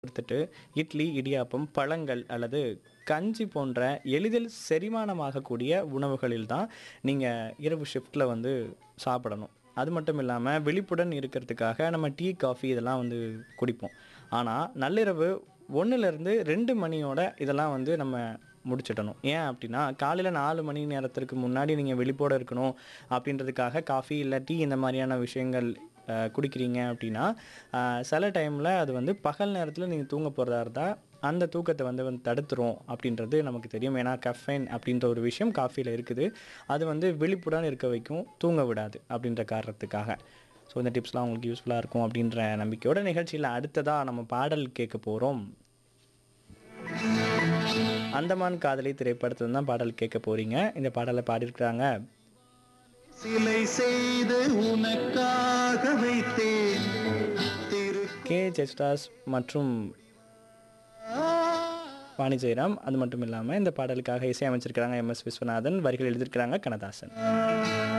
எடுத்துட்டு இட்லி, இடியாப்பம், பழங்கள் அல்லது கஞ்சி போன்ற எளிதில் செரிமானமாகக்கூடிய உணவுகளில் தான் நீங்க இரவு ஷிஃப்ட்ல வந்து சாப்பிடணும். அது மட்டும் இல்லாம விழிப்புடன் இருக்கிறதுக்காக நம்ம டீ, காஃபி இதெல்லாம் வந்து குடிப்போம். ஆனா நள்ளிரவு 1லிருந்து 2 மணியோட இதெல்லாம் வந்து நம்ம முடிச்சிடணும். ஏன் அப்டின்னா, காலையில 4 மணி நேரத்திற்கு முன்னாடி நீங்க விழிப்போட இருக்கணும் அப்டின்றதுக்காக காஃபி இல்ல டீ இந்த மாரியான விஷயங்கள் அ குடிக்கிறீங்க அப்டின்னா, அ சில டைம்ல அது வந்து பகல் நேரத்தில நீங்க தூங்க போறதா இருந்தா, அந்த தூக்கத்த வந்து வந்து தடுத்துரும் அப்டின்றது நமக்கு தெரியும். ஏன்னா கஃபைன் அப்டின்ற ஒரு விஷயம் காஃபில இருக்குது. அது வந்து விழிப்புடன் இருக்க வைக்கும், தூங்க விடாது அப்டின்ற காரணத்துக்காக. ஸோ இந்த டிப்ஸ்லாம் உங்களுக்கு யூஸ்ஃபுல்லா இருக்கும் அப்டின்ற நம்பிக்கையோட நிகழ்ச்சியில அடுத்ததா நம்ம பாடல் கேட்க போறோம். அந்தமான் காதலி திரைப்படத்துல தான் பாடல் கேட்க போறீங்க. இந்த பாடல பாடியிருக்கிறாங்க சிலை செய்து உனக்காக வைத்தேன் திரு கே. ஜெயசுதாஸ் மற்றும் வாணி ஜெயராம். அது மட்டும் இல்லாம இந்த பாடலுக்காக இசையமைச்சிருக்கிறாங்க எம்.எஸ். விஸ்வநாதன். வரிகள் எழுதியிருக்கிறாங்க கண்ணதாசன்.